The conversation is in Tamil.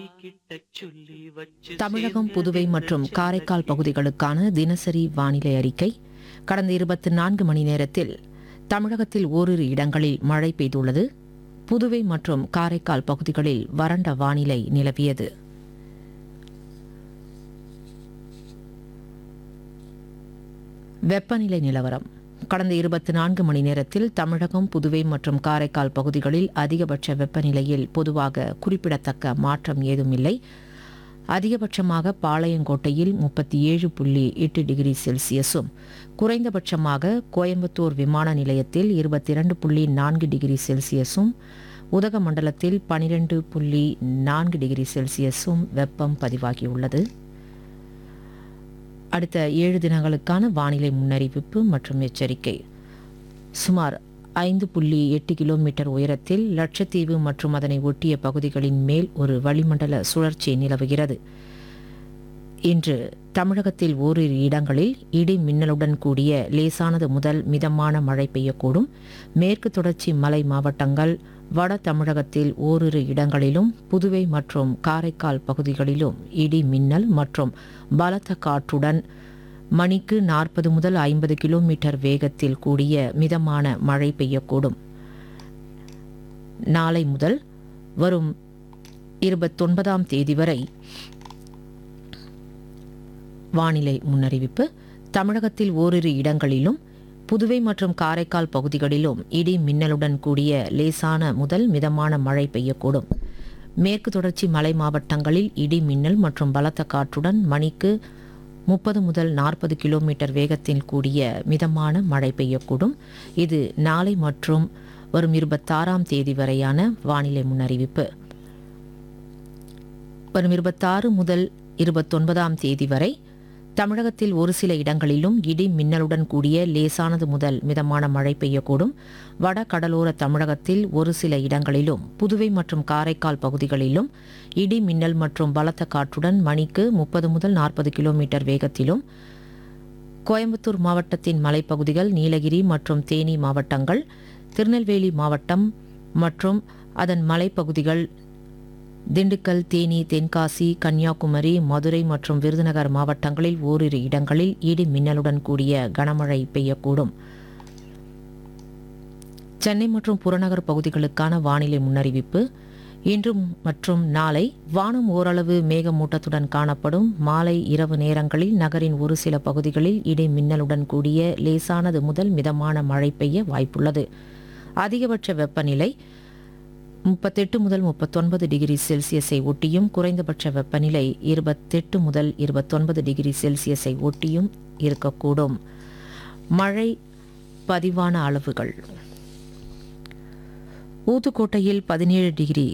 தமிழகம் புதுவை மற்றும் காரைக்கால் பகுதிகளுக்கான தினசரி வானிலை அறிக்கை கடந்த இருபத்தி நான்கு மணி நேரத்தில் தமிழகத்தில் ஓரிரு இடங்களில் மழை பெய்துள்ளது புதுவை மற்றும் காரைக்கால் பகுதிகளில் வறண்ட வானிலை நிலவியது வெப்பநிலை நிலவரம் கடந்த இருபத்தி நான்கு மணி நேரத்தில் தமிழகம் புதுவை மற்றும் காரைக்கால் பகுதிகளில் அதிகபட்ச வெப்பநிலையில் பொதுவாக குறிப்பிடத்தக்க மாற்றம் ஏதும் இல்லை அதிகபட்சமாக பாளையங்கோட்டையில் முப்பத்தி ஏழு புள்ளி எட்டு டிகிரி செல்சியஸும் குறைந்தபட்சமாக கோயம்புத்தூர் விமான நிலையத்தில் இருபத்தி இரண்டு புள்ளி நான்கு டிகிரி செல்சியஸும் உதகமண்டலத்தில் பனிரெண்டு புள்ளி நான்கு டிகிரி செல்சியஸும் வெப்பம் பதிவாகியுள்ளது அடுத்த ஏழு தினங்களுக்கான வானிலை முன்னறிவிப்பு மற்றும் எச்சரிக்கை சுமார் ஐந்து புள்ளி எட்டு கிலோமீட்டர் உயரத்தில் லட்சத்தீவு மற்றும் அதனை ஒட்டிய பகுதிகளின் மேல் ஒரு வளிமண்டல சுழற்சி நிலவுகிறது இன்று தமிழகத்தில் ஓரிரு இடங்களில் இடி மின்னலுடன் கூடிய லேசானது முதல் மிதமான மழை பெய்யக்கூடும் மேற்கு தொடர்ச்சி மலை மாவட்டங்கள் வட தமிழகத்தில் ஓரிரு இடங்களிலும் புதுவை மற்றும் காரைக்கால் பகுதிகளிலும் இடி மின்னல் மற்றும் பலத்த காற்றுடன் மணிக்கு நாற்பது முதல் ஐம்பது கிலோமீட்டர் வேகத்தில் கூடிய மிதமான மழை பெய்யக்கூடும் நாளை முதல் வரும் இருபத்தொன்பதாம் தேதி வரை வானிலை முன்னறிவிப்பு தமிழகத்தில் ஓரிரு இடங்களிலும் புதுவை மற்றும் காரைக்கால் பகுதிகளிலும் இடி மின்னலுடன் கூடிய லேசான முதல் மிதமான மழை பெய்யக்கூடும் மேற்கு தொடர்ச்சி மலை மாவட்டங்களில் இடி மின்னல் மற்றும் பலத்த காற்றுடன் மணிக்கு முப்பது முதல் நாற்பது கிலோமீட்டர் வேகத்தில் கூடிய மிதமான மழை பெய்யக்கூடும் இது நாளை மற்றும் வரும் இருபத்தாறாம் தேதி வரையான வானிலை முன்னறிவிப்பு வரும் இருபத்தாறு முதல் இருபத்தொன்பதாம் தேதி வரை தமிழகத்தில் ஒரு சில இடங்களிலும் இடி மின்னலுடன் கூடிய லேசானது முதல் மிதமான மழை பெய்யக்கூடும் வட கடலோர தமிழகத்தில் ஒரு சில இடங்களிலும் புதுவை மற்றும் காரைக்கால் பகுதிகளிலும் இடி மின்னல் மற்றும் பலத்த காற்றுடன் மணிக்கு முப்பது முதல் நாற்பது கிலோமீட்டர் வேகத்திலும் கோயம்புத்தூர் மாவட்டத்தின் மலைப்பகுதிகள் நீலகிரி மற்றும் தேனி மாவட்டங்கள் திருநெல்வேலி மாவட்டம் மற்றும் அதன் மலைப்பகுதிகள் திண்டுக்கல் தேனி தென்காசி கன்னியாகுமரி மதுரை மற்றும் விருதுநகர் மாவட்டங்களில் ஓரிரு இடங்களில் இடி மின்னலுடன் கூடிய கனமழை பெய்யக்கூடும் சென்னை மற்றும் புறநகர் பகுதிகளுக்கான வானிலை முன்னறிவிப்பு இன்று மற்றும் நாளை வானம் ஓரளவு மேகமூட்டத்துடன் காணப்படும் மாலை இரவு நேரங்களில் நகரின் ஒரு சில பகுதிகளில் இடி மின்னலுடன் கூடிய லேசானது முதல் மிதமான மழை பெய்ய வாய்ப்புள்ளது அதிகபட்ச வெப்பநிலை முப்பத்தெட்டு முதல் முப்பத்தொன்பது டிகிரி செல்சியஸை ஒட்டியும் குறைந்தபட்ச வெப்பநிலை இருபத்தெட்டு முதல் இருபத்தொன்பது டிகிரி செல்சியஸை ஒட்டியும் இருக்கக்கூடும் மழை பதிவான அளவுகள் ஊத்துக்கோட்டையில் பதினேழு டிகிரி